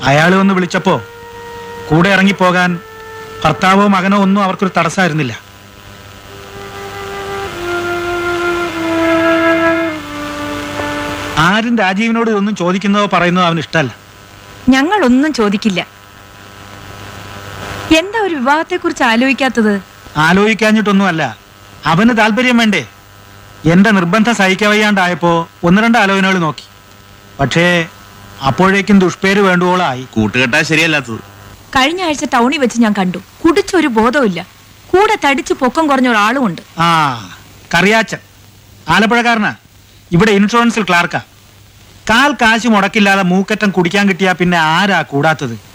അയാൾ ഒന്ന് വിളിച്ചപ്പോ കൂടെ ഇറങ്ങിപ്പോകാൻ ഭർത്താവോ മകനോ ഒന്നും അവർക്കൊരു തടസ്സമായിരുന്നില്ല ആരും രാജീവിനോട് ഇതൊന്നും ചോദിക്കുന്നതോ പറയുന്നതോ അവന് ഇഷ്ടമല്ല ഞങ്ങളൊന്നും ചോദിക്കില്ല എന്താ ഒരു വിവാഹത്തെ കുറിച്ച് ആലോചിക്കാത്തത് ആലോചിക്കാഞ്ഞിട്ടൊന്നുമല്ല അവന് താല്പര്യം വേണ്ടേ എന്റെ നിർബന്ധം സഹിക്കവയ്യാണ്ടായപ്പോ ഒന്ന് രണ്ട് ആലോചനകൾ നോക്കി പക്ഷേ അപ്പോഴേക്കും ദുഷ്പേര് വേണ്ടുവോളായി കൂട്ടുകെട്ടാ ശരിയല്ലാത്തത് കഴിഞ്ഞ ആഴ്ച ടൗണിൽ വെച്ച് ഞാൻ കണ്ടു കുടിച്ചൊരു ബോധമില്ല കൂടെ തടിച്ച് പൊക്കം കുറഞ്ഞ ഒരാളും ഉണ്ട് ആ കറിയാച്ചൻ ആലപ്പുഴക്കാരനാ ഇവിടെ ഇൻഷുറൻസിൽ ക്ലാർക്കാ കാൽ കാശ് മുടക്കില്ലാതെ മൂക്കറ്റം കുടിക്കാൻ കിട്ടിയാ പിന്നെ ആരാ കൂടാത്തത്